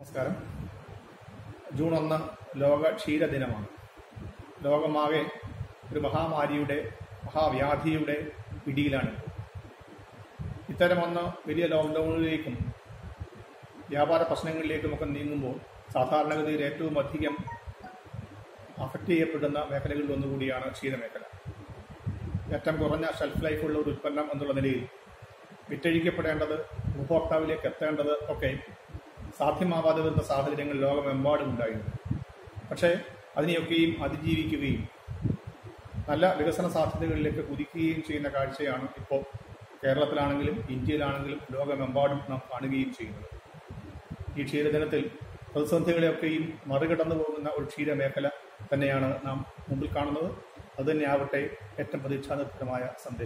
നമസ്കാരം ജൂൺ ഒന്ന് ലോക ക്ഷീര ദിനമാണ് ലോകമാകെ ഒരു മഹാമാരിയുടെ മഹാവ്യാധിയുടെ പിടിയിലാണ് ഇത്തരമൊന്ന് വലിയ ലോക്ക്ഡൗണിലേക്കും വ്യാപാര പ്രശ്നങ്ങളിലേക്കുമൊക്കെ നീങ്ങുമ്പോൾ സാധാരണഗതിയിൽ ഏറ്റവും അധികം അഫക്റ്റ് ചെയ്യപ്പെടുന്ന മേഖലകളിൽ ഒന്നുകൂടിയാണ് ക്ഷീരമേഖല ഏറ്റവും കുറഞ്ഞ ഷെൽഫ് ലൈഫുള്ള ഒരു ഉൽപ്പന്നം എന്നുള്ള നിലയിൽ വിറ്റഴിക്കപ്പെടേണ്ടത് ഉപഭോക്താവിലേക്ക് എത്തേണ്ടത് ഒക്കെ സാധ്യമാവാതെ വരുന്ന സാഹചര്യങ്ങൾ ലോകമെമ്പാടും ഉണ്ടായിരുന്നു പക്ഷേ അതിനെയൊക്കെയും അതിജീവിക്കുകയും നല്ല വികസന സാധ്യതകളിലേക്ക് കുതിക്കുകയും ചെയ്യുന്ന കാഴ്ചയാണ് ഇപ്പോൾ കേരളത്തിലാണെങ്കിലും ഇന്ത്യയിലാണെങ്കിലും ലോകമെമ്പാടും നാം കാണുകയും ചെയ്യുന്നത് ഈ ക്ഷീരദിനത്തിൽ പ്രതിസന്ധികളെയൊക്കെയും മറികടന്നു പോകുന്ന ഒരു ക്ഷീരമേഖല തന്നെയാണ് നാം മുമ്പിൽ കാണുന്നത് അതുതന്നെയാവട്ടെ ഏറ്റവും പ്രതീക്ഷാനിർഭരമായ സന്ദേശം